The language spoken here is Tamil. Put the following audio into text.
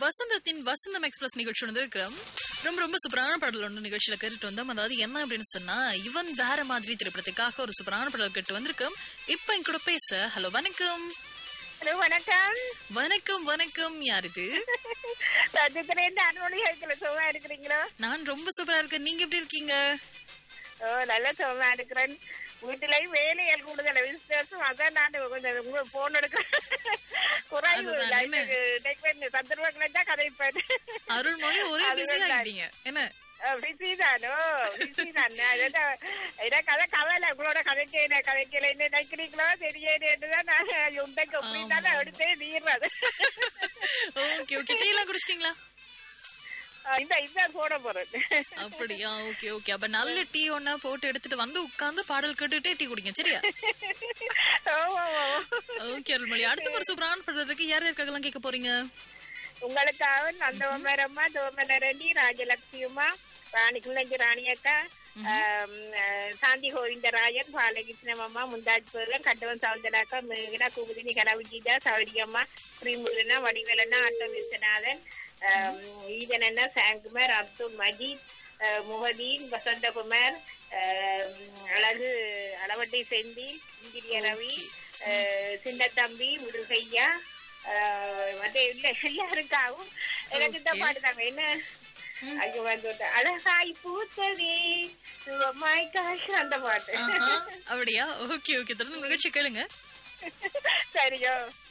வசந்தத்தின் வசந்தம் எக்ஸ்பிரஸ் நிகழ்ச்சி வந்து இருக்கிறோம் ரொம்ப ரொம்ப சூப்பரான பாடல் ஒன்று நிகழ்ச்சியில கேட்டுட்டு வந்தோம் அதாவது என்ன அப்படின்னு சொன்னா இவன் வேற மாதிரி திரைப்படத்துக்காக ஒரு சூப்பரான பாடல் கேட்டு வந்திருக்கோம் இப்ப என் கூட பேச ஹலோ வணக்கம் ஹலோ வணக்கம் வணக்கம் வணக்கம் யார் இது சஜித்திரேந்து அனுமதி இருக்கிற சுகமா இருக்கிறீங்களோ நான் ரொம்ப சூப்பரா இருக்கேன் நீங்க எப்படி இருக்கீங்க ஓ நல்ல சுகமா இருக்கிறேன் வீட்டுலயும் வேலைகள் கூடுதல் விசிட்டர்ஸும் அதான் நான் கொஞ்சம் உங்க போன் எடுக்கிறேன் குறைவு அதுதான் என்ன? சந்தர்ப்பம் கிடைச்சா கதைப்பேன் அருள்மொழி ஒரே அதுதான் பிஸி நான். ஆகிட்டீங்க என்ன பிஸி தானோ பிஸி தானே அதான் எனக்கு கதை கவலை உங்களோட கதைக்க கதைக்கல என்ன நினைக்கிறீங்களோ தெரியலேன்னுதான் நான் உண்டைக்கு அப்படின்னா எடுத்தே நீர்றது ஓகே ஓகே டீ எல்லாம் குடிச்சிட்டீங்களா இந்த இந்த போட போறேன் அப்படியா ஓகே ஓகே அப்ப நல்ல டீ ஒன்னா போட்டு எடுத்துட்டு வந்து உட்கார்ந்து பாடல் கேட்டுட்டே டீ குடிங்க சரியா ஓ ஓ, ஓ. ஓகே அருள்மொழி அடுத்த ஒரு சூப்பரான பாடல் இருக்கு யார் யாருக்காகலாம் கேட்க போறீங்க உங்களுக்காக நந்தவமரம்மா தோமனரண்டி ராஜலட்சுமியம்மா ராணி குள்ளஞ்சி ராணி அக்கா ஆம், அஹ், சாந்தி கோவிந்தராயன் பாலகிருஷ்ணம்மா முந்தாஜ் பேரன் கட்டவன் சவுந்தராக்கா மேகனா குமுதினி கலவிஜிதா சௌரியம்மா ஸ்ரீமுருகனா வடிவேலண்ணா ஆட்டோ விஸ்வநாதன் ஆம், ஈதனண்ணா சாங்குமார் அப்துல் மஜீத் அஹ், முகதீன் வசந்தகுமார் ஆம், அழகு அளவட்டை செந்தில் இந்திரிய ரவி அஹ், சின்னத்தம்பி முருகையா ஆஹ் மத்த இல்ல எல்லாருக்காகவும் எனக்கு இந்த Okay. பாட்டு தாங்க என்ன அங்க வந்து ஒரு அழகாய் பூத்ததே சுகமாய் காசு அந்த பாட்டு ஆஹா, அப்படியா ஓகே ஓகே தொடர்ந்து நிகழ்ச்சி கேளுங்க சரியோ